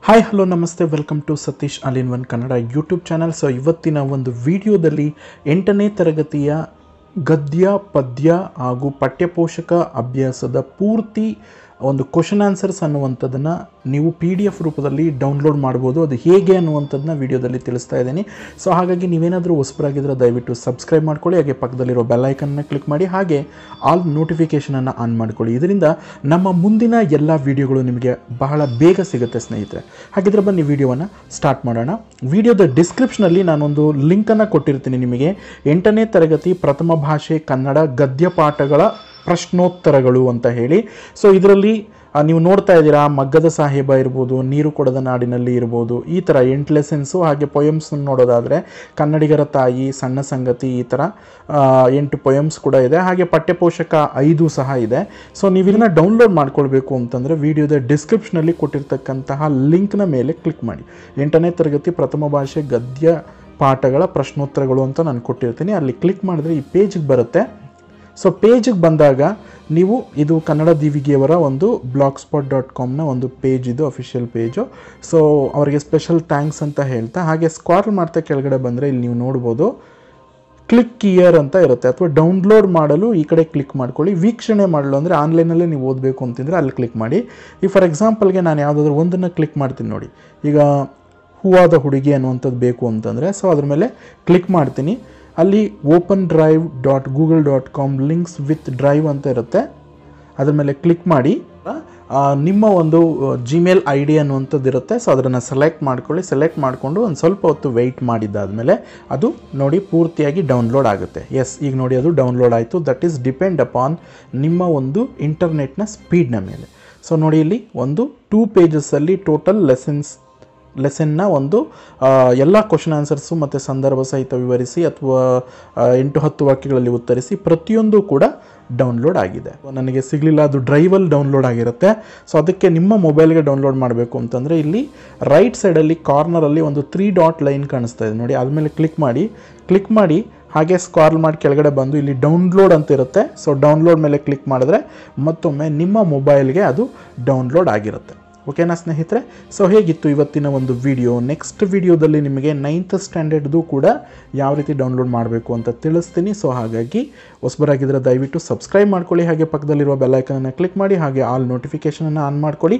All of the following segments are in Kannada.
ಹಾಯ್ ಹಲೋ ನಮಸ್ತೆ welcome to Satish all in one Kannada YouTube channel so ಇವತ್ತಿನ ಒಂದು ವಿಡಿಯೋದಲ್ಲಿ ಎಂಟನೇ ತರಗತಿಯ ಗದ್ಯ ಪದ್ಯ ಹಾಗೂ ಪಠ್ಯಪೋಷಕ ಅಭ್ಯಾಸದ ಪೂರ್ತಿ ಒಂದು ಕ್ವಶನ್ ಆನ್ಸರ್ಸ್ ಅನ್ನುವಂಥದ್ದನ್ನು ನೀವು ಪಿ ಡಿ ಎಫ್ ರೂಪದಲ್ಲಿ ಡೌನ್ಲೋಡ್ ಮಾಡ್ಬೋದು ಅದು ಹೇಗೆ ಅನ್ನುವಂಥದ್ದನ್ನ ವಿಡಿಯೋದಲ್ಲಿ ತಿಳಿಸ್ತಾ ಇದ್ದೀನಿ ಸೊ ಹಾಗಾಗಿ ನೀವೇನಾದರೂ ಹೊಸಬರಾಗಿದ್ದರೆ ದಯವಿಟ್ಟು ಸಬ್ಸ್ಕ್ರೈಬ್ ಮಾಡ್ಕೊಳ್ಳಿ ಹಾಗೆ ಪಕ್ಕದಲ್ಲಿರೋ ಬೆಲ್ಲೈಕನ್ನ ಕ್ಲಿಕ್ ಮಾಡಿ ಹಾಗೆ ಆಲ್ ನೋಟಿಫಿಕೇಷನನ್ನು ಆನ್ ಮಾಡ್ಕೊಳ್ಳಿ ಇದರಿಂದ ನಮ್ಮ ಮುಂದಿನ ಎಲ್ಲ ವಿಡಿಯೋಗಳು ನಿಮಗೆ ಬಹಳ ಬೇಗ ಸಿಗುತ್ತೆ ಸ್ನೇಹಿತರೆ ಹಾಗಿದ್ರೆ ಬನ್ನಿ ವಿಡಿಯೋವನ್ನು ಸ್ಟಾರ್ಟ್ ಮಾಡೋಣ ವಿಡಿಯೋದ ಡಿಸ್ಕ್ರಿಪ್ಷನಲ್ಲಿ ನಾನೊಂದು ಲಿಂಕನ್ನು ಕೊಟ್ಟಿರ್ತೀನಿ ನಿಮಗೆ ಎಂಟನೇ ತರಗತಿ ಪ್ರಥಮ ಭಾಷೆ ಕನ್ನಡ ಗದ್ಯ ಪಾಠಗಳ ಪ್ರಶ್ನೋತ್ತರಗಳು ಅಂತ ಹೇಳಿ ಸೊ ಇದರಲ್ಲಿ ಆ, ನೀವು ನೋಡ್ತಾ ಇದ್ದೀರಾ ಮಗ್ಗದ ಸಾಹೇಬ ಇರ್ಬೋದು ನೀರು ಕೊಡದ ನಾಡಿನಲ್ಲಿ ಇರ್ಬೋದು ಈ ಥರ ಎಂಟು ಲೆಸನ್ಸು ಹಾಗೆ ಪೊಯಮ್ಸ್ ನೋಡೋದಾದರೆ ಕನ್ನಡಿಗರ ತಾಯಿ ಸಣ್ಣ ಸಂಗತಿ ಈ ಥರ ಆ, ಎಂಟು ಪೊಯಮ್ಸ್ ಕೂಡ ಇದೆ ಹಾಗೆ ಪಠ್ಯಪೋಷಕ ಐದು ಸಹ ಇದೆ ಸೊ ನೀವು ಇದನ್ನ ಡೌನ್ಲೋಡ್ ಮಾಡ್ಕೊಳ್ಬೇಕು ಅಂತಂದರೆ ವಿಡಿಯೋದ ಡಿಸ್ಕ್ರಿಪ್ಷನಲ್ಲಿ ಕೊಟ್ಟಿರ್ತಕ್ಕಂತಹ ಲಿಂಕ್ನ ಮೇಲೆ ಕ್ಲಿಕ್ ಮಾಡಿ ಎಂಟನೇ ತರಗತಿ ಪ್ರಥಮ ಭಾಷೆ ಗದ್ಯ ಪಾಠಗಳ ಪ್ರಶ್ನೋತ್ತರಗಳು ಅಂತ ನಾನು ಕೊಟ್ಟಿರ್ತೀನಿ ಅಲ್ಲಿ ಕ್ಲಿಕ್ ಮಾಡಿದ್ರೆ ಈ ಪೇಜಿಗೆ ಬರುತ್ತೆ ಸೊ ಪೇಜಿಗೆ ಬಂದಾಗ ನೀವು ಇದು ಕನ್ನಡ ದಿವಿಗೆಯವರ ಒಂದು ಬ್ಲಾಗ್ ಸ್ಪಾಟ್ ಡಾಟ್ ಕಾಮ್ನ ಒಂದು ಪೇಜ್ ಇದು ಅಫಿಷಿಯಲ್ ಪೇಜು ಸೊ ಅವರಿಗೆ ಸ್ಪೆಷಲ್ ಥ್ಯಾಂಕ್ಸ್ ಅಂತ ಹೇಳ್ತಾ ಹಾಗೆ ಸ್ಕ್ವಾರ್ಲ್ ಮಾಡ್ತಾ ಕೆಳಗಡೆ ಬಂದರೆ ಇಲ್ಲಿ ನೀವು ನೋಡ್ಬೋದು ಕ್ಲಿಕ್ ಇಯರ್ ಅಂತ ಇರುತ್ತೆ ಅಥವಾ ಡೌನ್ಲೋಡ್ ಮಾಡಲು ಈ ಕಡೆ ಕ್ಲಿಕ್ ಮಾಡ್ಕೊಳ್ಳಿ ವೀಕ್ಷಣೆ ಮಾಡಲು ಅಂದರೆ ಆನ್ಲೈನಲ್ಲೇ ನೀವು ಓದಬೇಕು ಅಂತಂದರೆ ಅಲ್ಲಿ ಕ್ಲಿಕ್ ಮಾಡಿ ಈ ಫಾರ್ ಎಕ್ಸಾಂಪಲ್ಗೆ ನಾನು ಯಾವುದಾದ್ರೂ ಒಂದನ್ನು ಕ್ಲಿಕ್ ಮಾಡ್ತೀನಿ ನೋಡಿ ಈಗ ಹೂವಾದ ಹುಡುಗಿ ಅನ್ನುವಂಥದ್ದು ಬೇಕು ಅಂತಂದರೆ ಸೊ ಅದ್ರ ಮೇಲೆ ಕ್ಲಿಕ್ ಮಾಡ್ತೀನಿ ಅಲ್ಲಿ open drive dot Google dot com links with drive ಅಂತ ಇರುತ್ತೆ ಅದ್ರ ಮೇಲೆ ಕ್ಲಿಕ್ ಮಾಡಿ ಆ, ನಿಮ್ಮ ಒಂದು ಜಿಮೇಲ್ ಐ ಡಿ ಅನ್ನುವಂಥದ್ದು ಇರುತ್ತೆ ಸೊ ಅದನ್ನು ಸೆಲೆಕ್ಟ್ ಮಾಡ್ಕೊಳ್ಳಿ ಸೆಲೆಕ್ಟ್ ಮಾಡಿಕೊಂಡು ಒಂದು ಸ್ವಲ್ಪ ಹೊತ್ತು ವೆಯ್ಟ್ ಮಾಡಿದ್ದಾದಮೇಲೆ ಅದು ನೋಡಿ ಪೂರ್ತಿಯಾಗಿ ಡೌನ್ಲೋಡ್ ಆಗುತ್ತೆ ಎಸ್ ಈಗ ನೋಡಿ ಅದು ಡೌನ್ಲೋಡ್ ಆಯಿತು ದಟ್ ಈಸ್ ಡಿಪೆಂಡ್ ಅಪಾನ್ ನಿಮ್ಮ ಒಂದು ಇಂಟರ್ನೆಟ್ನ ಸ್ಪೀಡ್ನ ಮೇಲೆ ಸೊ ನೋಡಿ ಇಲ್ಲಿ ಒಂದು ಟೂ ಪೇಜಸ್ಸಲ್ಲಿ ಟೋಟಲ್ ಲೆಸನ್ಸ್ ಲೆಸನ್ನ ಒಂದು ಆ, ಎಲ್ಲ ಕ್ವಶನ್ ಆನ್ಸರ್ಸು ಮತ್ತು ಸಂದರ್ಭ ಸಹಿತ ವಿವರಿಸಿ ಅಥವಾ ಆ, ಎಂಟು ಹತ್ತು ವಾಕ್ಯಗಳಲ್ಲಿ ಉತ್ತರಿಸಿ ಪ್ರತಿಯೊಂದು ಕೂಡ ಡೌನ್ಲೋಡ್ ಆಗಿದೆ ನನಗೆ ಸಿಗಲಿಲ್ಲ ಅದು ಡ್ರೈವಲ್ಲಿ ಡೌನ್ಲೋಡ್ ಆಗಿರುತ್ತೆ ಸೊ ಅದಕ್ಕೆ ನಿಮ್ಮ ಮೊಬೈಲ್ಗೆ ಡೌನ್ಲೋಡ್ ಮಾಡಬೇಕು ಅಂತಂದರೆ ಇಲ್ಲಿ ರೈಟ್ ಸೈಡಲ್ಲಿ ಕಾರ್ನರಲ್ಲಿ ಒಂದು ತ್ರೀ ಡಾಟ್ ಲೈನ್ ಕಾಣಿಸ್ತಾ ಇದೆ ನೋಡಿ ಅದ್ಮೇಲೆ ಕ್ಲಿಕ್ ಮಾಡಿ ಕ್ಲಿಕ್ ಮಾಡಿ ಹಾಗೆ ಸ್ಕಾರ್ಲ್ ಮಾಡಿ ಕೆಳಗಡೆ ಬಂದು ಇಲ್ಲಿ ಡೌನ್ಲೋಡ್ ಅಂತ ಇರುತ್ತೆ ಸೊ ಡೌನ್ಲೋಡ್ ಮೇಲೆ ಕ್ಲಿಕ್ ಮಾಡಿದ್ರೆ ಮತ್ತೊಮ್ಮೆ ನಿಮ್ಮ ಮೊಬೈಲ್ಗೆ ಅದು ಡೌನ್ಲೋಡ್ ಆಗಿರುತ್ತೆ ಓಕೆನಾ ಸ್ನೇಹಿತರೆ ಸೊ ಹೇಗಿತ್ತು ಇವತ್ತಿನ ಒಂದು ವಿಡಿಯೋ ನೆಕ್ಸ್ಟ್ ವಿಡಿಯೋದಲ್ಲಿ ನಿಮಗೆ ನೈನ್ತ್ ಸ್ಟ್ಯಾಂಡರ್ಡ್ದು ಕೂಡ ಯಾವ ರೀತಿ ಡೌನ್ಲೋಡ್ ಮಾಡಬೇಕು ಅಂತ ತಿಳಿಸ್ತೀನಿ ಸೊ ಹಾಗಾಗಿ ಹೊಸಬರಾಗಿದ್ದರೆ ದಯವಿಟ್ಟು ಸಬ್ಸ್ಕ್ರೈಬ್ ಮಾಡ್ಕೊಳ್ಳಿ ಹಾಗೆ ಪಕ್ಕದಲ್ಲಿರುವ ಬೆಲ್ಲೈಕನನ್ನು ಕ್ಲಿಕ್ ಮಾಡಿ ಹಾಗೆ ಆಲ್ ನೋಟಿಫಿಕೇಷನನ್ನು ಆನ್ ಮಾಡ್ಕೊಳ್ಳಿ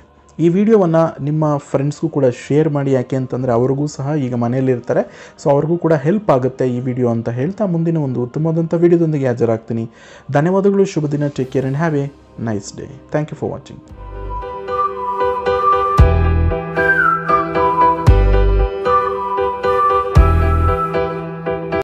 ಈ ವಿಡಿಯೋವನ್ನು ನಿಮ್ಮ ಫ್ರೆಂಡ್ಸ್ಗೂ ಕೂಡ ಶೇರ್ ಮಾಡಿ ಯಾಕೆ ಅಂತಂದರೆ ಅವ್ರಿಗೂ ಸಹ ಈಗ ಮನೆಯಲ್ಲಿರ್ತಾರೆ ಸೊ ಅವ್ರಿಗೂ ಕೂಡ ಹೆಲ್ಪ್ ಆಗುತ್ತೆ ಈ ವಿಡಿಯೋ ಅಂತ ಹೇಳ್ತಾ ಮುಂದಿನ ಒಂದು ಉತ್ತಮವಾದಂಥ ವಿಡಿಯೋದೊಂದಿಗೆ ಹಾಜರಾಗ್ತೀನಿ ಧನ್ಯವಾದಗಳು ಶುಭ ದಿನ take care and have a nice day thank you for watching